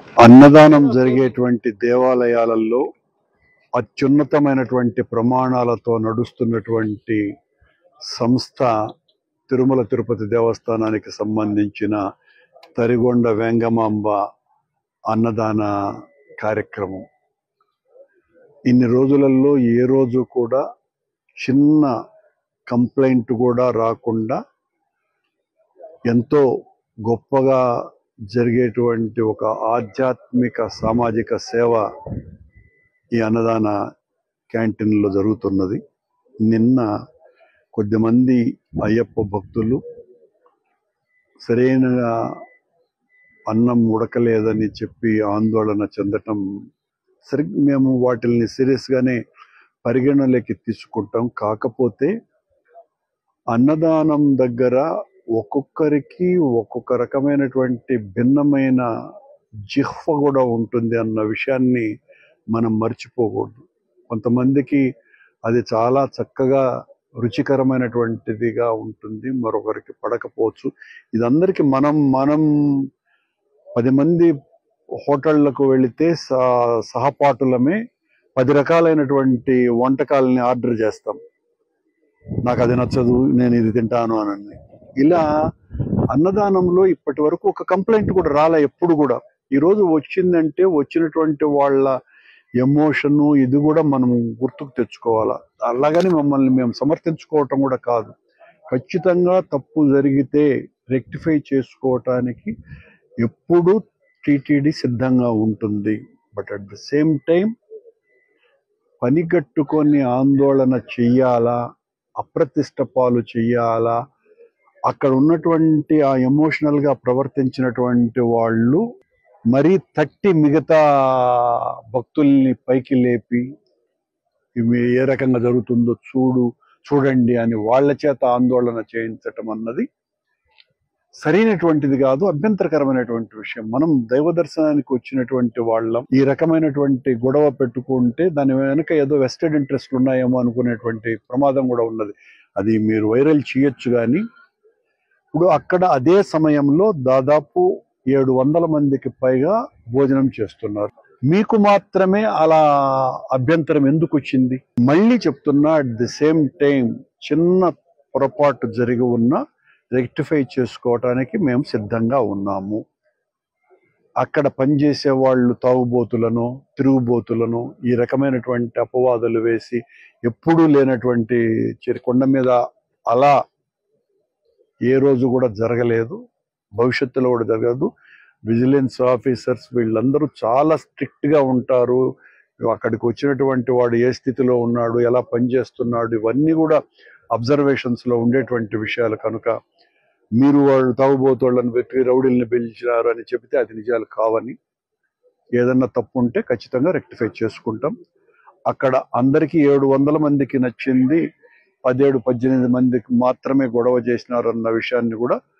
అన్నదానం జరిగేటువంటి దేవాలయాలలో అత్యున్నతమైనటువంటి ప్రమాణాలతో నడుస్తున్నటువంటి సంస్థ తిరుమల తిరుపతి దేవస్థానానికి సంబంధించిన తరిగొండ వెంగమాంబ అన్నదాన కార్యక్రమం ఇన్ని రోజులలో ఏ రోజు కూడా చిన్న కంప్లైంట్ కూడా రాకుండా ఎంతో గొప్పగా జరిగేటువంటి ఒక ఆధ్యాత్మిక సామాజిక సేవ ఈ అన్నదాన క్యాంటీన్లో జరుగుతున్నది నిన్న కొద్దిమంది అయ్యప్ప భక్తులు సరైన అన్నం ఉడకలేదని చెప్పి ఆందోళన చెందటం సరి మేము వాటిల్ని సీరియస్గానే పరిగణలోకి తీసుకుంటాం కాకపోతే అన్నదానం దగ్గర ఒక్కొక్కరికి ఒక్కొక్క రకమైనటువంటి భిన్నమైన జిహ్వ కూడా ఉంటుంది అన్న విషయాన్ని మనం మర్చిపోకూడదు కొంతమందికి అది చాలా చక్కగా రుచికరమైనటువంటిదిగా ఉంటుంది మరొకరికి పడకపోవచ్చు ఇదందరికీ మనం మనం పది మంది హోటళ్లకు వెళితే స- సహపాఠులమే పది రకాలైనటువంటి వంటకాలని ఆర్డర్ చేస్తాం నాకు అది నచ్చదు నేను ఇది తింటాను అని ఇలా అన్నదానంలో ఇప్పటి వరకు ఒక కంప్లైంట్ కూడా రాలే ఎప్పుడు కూడా ఈరోజు వచ్చిందంటే వచ్చినటువంటి వాళ్ళ ఎమోషను ఇది కూడా మనం గుర్తుకు తెచ్చుకోవాలా అలాగని మమ్మల్ని మేము సమర్థించుకోవటం కూడా కాదు ఖచ్చితంగా తప్పు జరిగితే రెక్టిఫై చేసుకోవటానికి ఎప్పుడు టీటీడీ సిద్ధంగా ఉంటుంది but at the same time పనిగట్టుకొని ఆందోళన చెయ్యాలా అప్రతిష్ట పాలు చెయ్యాలా అక్కడ ఉన్నటువంటి ఆ ఎమోషనల్ గా ప్రవర్తించినటువంటి వాళ్ళు మరీ తట్టి మిగతా భక్తుల్ని పైకి లేపి ఇవి ఏ రకంగా జరుగుతుందో చూడు చూడండి అని వాళ్ళ చేత ఆందోళన చేయించటం అన్నది సరైనటువంటిది కాదు అభ్యంతరకరమైనటువంటి విషయం మనం దైవ దర్శనానికి వచ్చినటువంటి వాళ్ళం ఈ రకమైనటువంటి గొడవ పెట్టుకుంటే దాని వెనుక ఏదో వెస్టెడ్ ఇంట్రెస్ట్ ఉన్నాయేమో అనుకునేటువంటి ప్రమాదం కూడా ఉన్నది అది మీరు వైరల్ చేయొచ్చు కానీ ఇప్పుడు అక్కడ అదే సమయంలో దాదాపు ఏడు వందల మందికి పైగా భోజనం చేస్తున్నారు మీకు మాత్రమే అలా అభ్యంతరం ఎందుకు వచ్చింది మళ్ళీ చెప్తున్నా అట్ ది సేమ్ టైం చిన్న పొరపాటు జరిగి ఉన్న రెక్టిఫై చేసుకోవటానికి మేము సిద్ధంగా ఉన్నాము అక్కడ పనిచేసే వాళ్ళు తాగుబోతులను తిరుగుబోతులను ఈ రకమైనటువంటి అపవాదులు వేసి ఎప్పుడూ లేనటువంటి చెరి- కొండ మీద అలా ఏ రోజు కూడా జరగలేదు భవిష్యత్తులో కూడా జరగదు విజిలెన్స్ ఆఫీసర్స్ వీళ్ళందరూ చాలా స్ట్రిక్ట్ గా ఉంటారు అక్కడికి వచ్చినటువంటి వాడు ఏ స్థితిలో ఉన్నాడు ఎలా పనిచేస్తున్నాడు ఇవన్నీ కూడా అబ్జర్వేషన్స్ లో ఉండేటువంటి విషయాలు కనుక మీరు వాళ్ళు తాగుబోతోళ్ళని పెట్టి రౌడీల్ని పిలిచినారు అని చెబితే అది నిజాలు కావని ఏదన్నా తప్పు ఉంటే ఖచ్చితంగా రెక్టిఫై చేసుకుంటాం అక్కడ అందరికీ ఏడు వందల మందికి నచ్చింది పదిహేడు పద్దెనిమిది మందికి మాత్రమే గొడవ చేసినారు అన్న విషయాన్ని కూడా